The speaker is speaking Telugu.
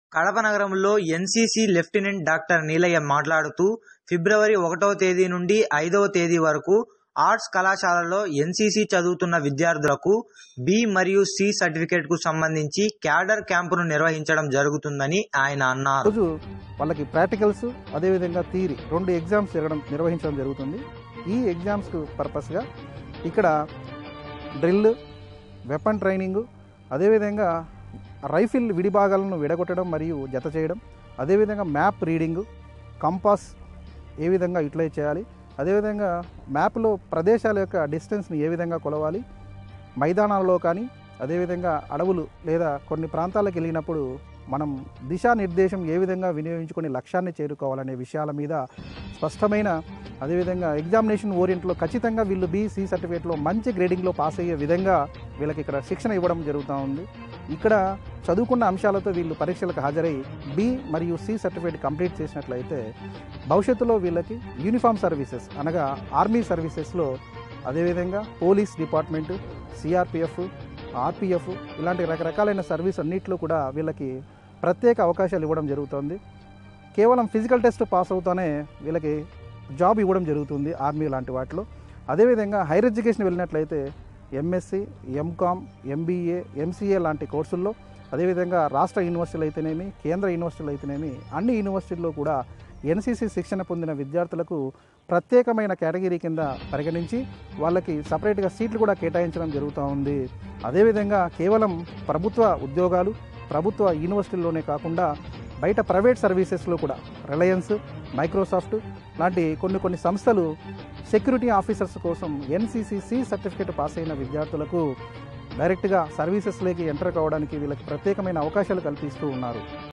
కడప నగరంలో ఎన్సీసీ లెఫ్టినెంట్ డాక్టర్ నీలయ్య మాట్లాడుతూ ఫిబ్రవరి ఒకటవ తేదీ నుండి ఐదవ తేదీ వరకు ఆర్ట్స్ కళాశాలలో ఎన్సీసీ చదువుతున్న విద్యార్థులకు బి మరియు సి సర్టిఫికేట్ కు సంబంధించి క్యాడర్ క్యాంపును నిర్వహించడం జరుగుతుందని ఆయన అన్నారు రోజు వాళ్ళకి ప్రాక్టికల్స్ అదేవిధంగా థియరీ రెండు ఎగ్జామ్స్ జరగడం నిర్వహించడం జరుగుతుంది ఈ ఎగ్జామ్స్కు పర్పస్గా ఇక్కడ డ్రిల్ వెపన్ ట్రైనింగ్ అదేవిధంగా రైఫిల్ విడిభాగాలను విడగొట్టడం మరియు జత చేయడం అదేవిధంగా మ్యాప్ రీడింగ్ కంపాస్ ఏ విధంగా యూటిలైజ్ చేయాలి అదేవిధంగా మ్యాప్లో ప్రదేశాల యొక్క డిస్టెన్స్ని ఏ విధంగా కొలవాలి మైదానాల్లో కానీ అదేవిధంగా అడవులు లేదా కొన్ని ప్రాంతాలకు వెళ్ళినప్పుడు మనం దిశానిర్దేశం ఏ విధంగా వినియోగించుకొని లక్ష్యాన్ని చేరుకోవాలనే విషయాల మీద స్పష్టమైన అదేవిధంగా ఎగ్జామినేషన్ ఓరియంట్లో ఖచ్చితంగా వీళ్ళు బి సి సర్టిఫికేట్లో మంచి గ్రేడింగ్లో పాస్ అయ్యే విధంగా వీళ్ళకి ఇక్కడ శిక్షణ ఇవ్వడం జరుగుతూ ఉంది ఇక్కడ చదువుకున్న అంశాలతో వీళ్ళు పరీక్షలకు హాజరై బి మరియు సి సర్టిఫికేట్ కంప్లీట్ చేసినట్లయితే భవిష్యత్తులో వీళ్ళకి యూనిఫామ్ సర్వీసెస్ అనగా ఆర్మీ సర్వీసెస్లో అదేవిధంగా పోలీస్ డిపార్ట్మెంట్ సిఆర్పిఎఫ్ ఆర్పిఎఫ్ ఇలాంటి రకరకాలైన సర్వీస్ అన్నింటిలో కూడా వీళ్ళకి ప్రత్యేక అవకాశాలు ఇవ్వడం జరుగుతుంది కేవలం ఫిజికల్ టెస్ట్ పాస్ అవుతానే వీళ్ళకి జాబ్ ఇవ్వడం జరుగుతుంది ఆర్మీ లాంటి వాటిలో అదేవిధంగా హైయర్ ఎడ్యుకేషన్ వెళ్ళినట్లయితే ఎంఎస్సి ఎంకామ్ ఎంబీఏ ఎంసీఏ లాంటి కోర్సుల్లో అదేవిధంగా రాష్ట్ర యూనివర్సిటీలు అయితేనేమి కేంద్ర యూనివర్సిటీలు అయితేనేమి అన్ని యూనివర్సిటీల్లో కూడా ఎన్సీసీ శిక్షణ పొందిన విద్యార్థులకు ప్రత్యేకమైన కేటగిరీ కింద పరిగణించి వాళ్ళకి సపరేట్గా సీట్లు కూడా కేటాయించడం జరుగుతూ ఉంది అదేవిధంగా కేవలం ప్రభుత్వ ఉద్యోగాలు ప్రభుత్వ యూనివర్సిటీల్లోనే కాకుండా బయట ప్రైవేట్ సర్వీసెస్లో కూడా రిలయన్స్ మైక్రోసాఫ్ట్ లాంటి కొన్ని కొన్ని సంస్థలు సెక్యూరిటీ ఆఫీసర్స్ కోసం ఎన్సీసీసీ సర్టిఫికేట్ పాస్ అయిన విద్యార్థులకు డైరెక్ట్గా సర్వీసెస్లోకి ఎంటర్ కావడానికి వీళ్ళకి ప్రత్యేకమైన అవకాశాలు కల్పిస్తూ ఉన్నారు